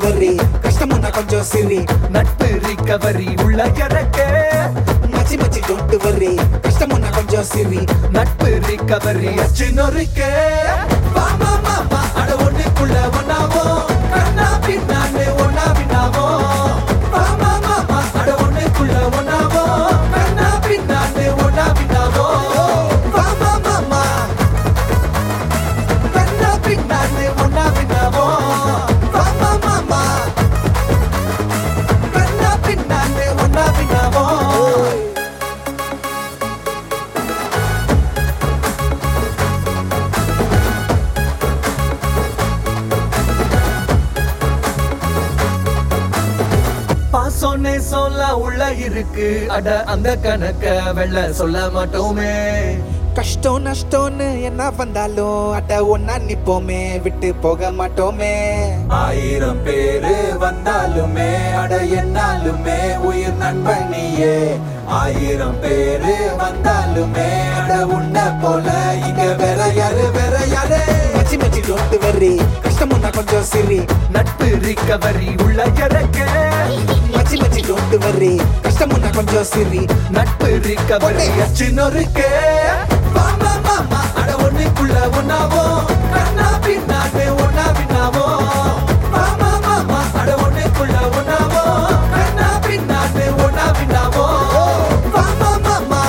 வரி கஷ்டமுன்னா கொஞ்சம் சிரி நட்பு ரிகவரி உள்ள எனக்கு மச்சி மச்சி டோன்ட் வரி கஷ்டமுன்னா கொஞ்சம் சிரி நட்பு ரிகவரி அச்சினொருக்கு வாமா மாமா அட ஒண்ணுக்குள்ள ஒன்னாவோ கண்ணா பின்னான்னு ஒன்னா பின்னாவோ வாமா மாமா அட ஒண்ணுக்குள்ள ஒன்னாவோ கண்ணா பின்னான்னு ஒன்னா பின்னாவோ வாமா மாமா கண்ணா பின்னான்னு ஒன்னா பின்னாவோ வாமா மாமா கண்ணா பின்னான்னு ஒன்னா பின்னாவோ பாசோன்னே சொல்ல உள்ள இருக்கு அட அந்த கணக்க வெள்ள சொல்ல மாட்டோமே கஷ்டம் நஷ்டம்னு என்ன வந்தாலும் அட்ட ஒன்னா நிப்போமே விட்டு போக மாட்டோமே ஆயிரம் பேரு வந்தாலுமே அட என்னாலுமே உயிர் நண்பனியே ஆயிரம் பேரு வந்தாலுமே அட உன்ன போல இங்க வேற யாரு வேற யாரு மச்சி மச்சி டோன்ட் வரி கஷ்டமுன்னா கொஞ்சம் சிரி நட்பு ரிகவரி உள்ள எனக்கு மச்சி மச்சி டோன்ட் வரி கஷ்டமுன்னா கொஞ்சம் சிரி நட்பு ரிகவரி அச்சினொருக்கு வாமா மாமா அட ஒண்ணுக்குள்ள ஒன்னாவோ கண்ணா பின்னான்னு ஒன்னா பின்னாவோ வாமா மாமா அட ஒண்ணுக்குள்ள ஒன்னாவோ கண்ணா பின்னான்னு ஒன்னா பின்னாவோ வாமா மாமா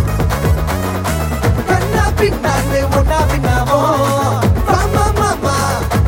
கண்ணா பின்னான்னு ஒன்னா பின்னாவோ வாமா மாமா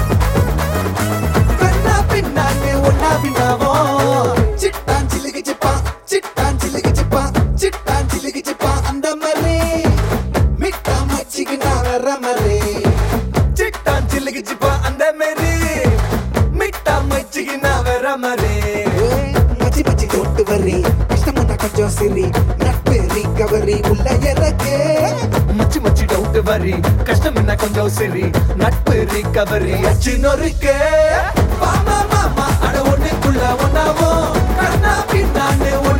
கண்ணா பின்னான்னு ஒன்னா பின்னாவோ சிட்டான் சிலுக்கு சிப்பா சிட்டான் சிலுக்கு சிப்பா சிட்டான் சிலுக்கு சிப்பா அந்த மாதிரி மிட்டா மச்சிக்கு நான் வர மாதிரி சிட்டான் சில்லுக்கு சிப்பா அந்த மாரி மிட்டா மச்சிக்கு நான் வர மாதிரி மச்சி மச்சி டோன்ட் வரி கஷ்டமுன்னா கொஞ்சம் சிரி நட்பு ரிகவரி உள்ள எனக்கு மச்சி மச்சி டவுட் வரி கஷ்டம் என்ன கொஞ்சம் சரி நட்பு ரிகவரி அச்சினொருக்கு வாமா மாமா அட ஒண்ணுக்குள்ள ஒன்னாவோ கண்ணா பின்னான்னு ஒண்ணா